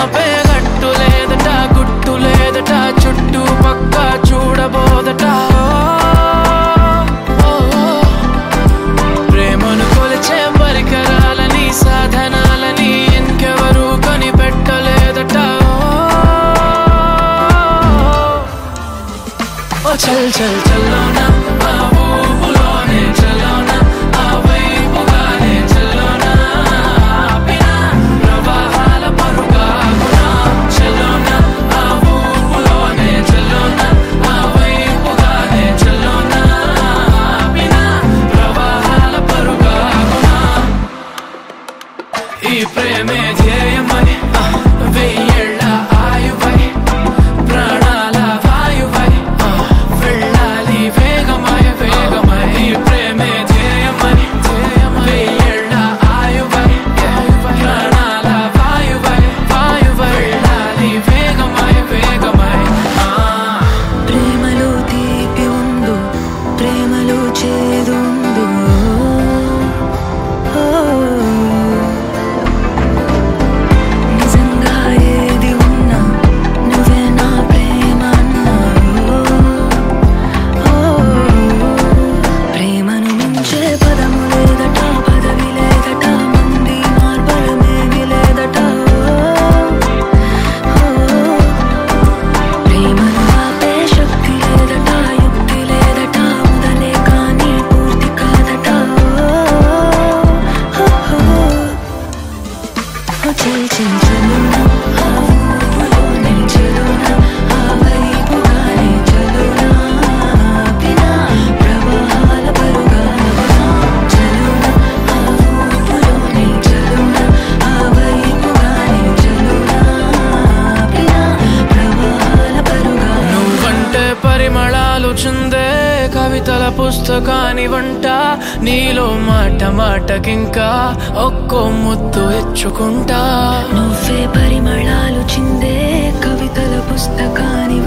ఆపే గట్టు లేదట గుట్టు లేదట చుట్టూ పక్క చూడబోదట ఓ, ఓ, ఓ. ప్రేమను కొలిచే పరికరాలని సాధనాలని ఇంకెవరూ కనిపెట్టలేదట ఓ చల్ చల్ చల్లోనా ఆ ఊపులోనే చల్లోనా ఆ వైపుగానే చల్లోనా ఆపిన ప్రవాహాల పరుగాగునా చల్లోనా ఆ ఊపులోనే చల్లోనా ఆ వైపుగానే చల్లోనా ఆపిన ప్రవాహాల పరుగాగునా ఈ ప్రేమే ధ్యేయమై ఆ, వెయ్యేళ్ళ ఆయువై ప్రాణాల వాయువై ఆ, వెళ్ళాలి వేగమై వేగమై ఈ ప్రేమే ధ్యేయమై ధ్యేయమై వెయ్యేళ్ళ ఆయువై ప్రాణాల వాయువై వాయువై వెళ్ళాలి వేగమై వేగమై ఆ ప్రేమలో తీపి ఉందో ప్రేమలో చేదు ఉందో ఓ, నిజంగా ఏది ఉన్నా నువ్వే నా ప్రేమ అన్నావు ఓ, ప్రేమను మించే పదము లేదట పదవి లేదట మంది మార్బలమేమి లేదట ఓ, ప్రేమను ఆపే శక్తి లేదట యుక్తి లేదట మొదలే కానీ పూర్తి కాదట ఓ, ఓ, ఓ, చిల్ చిల్ చలునా ఆ ఊపులోనే చలునా ఆ వైపుగానే చలునా ఆపినా ప్రవాహాల పరుగాలునా చలునా ఆ ఊపులోనే చలునా ఆ వైపుగానే చలునా ఆపినా ప్రవాహాల పరుగాలునా నువ్వంటే పరిమళాలు చుందే కవితల పుస్తకాని వంట నీలో మాట మాటకింకా ఒక్కో ముద్దు ఇచ్చుకుంటా నువ్వే పరిమళాలు చిందే కవితల పుస్తకాని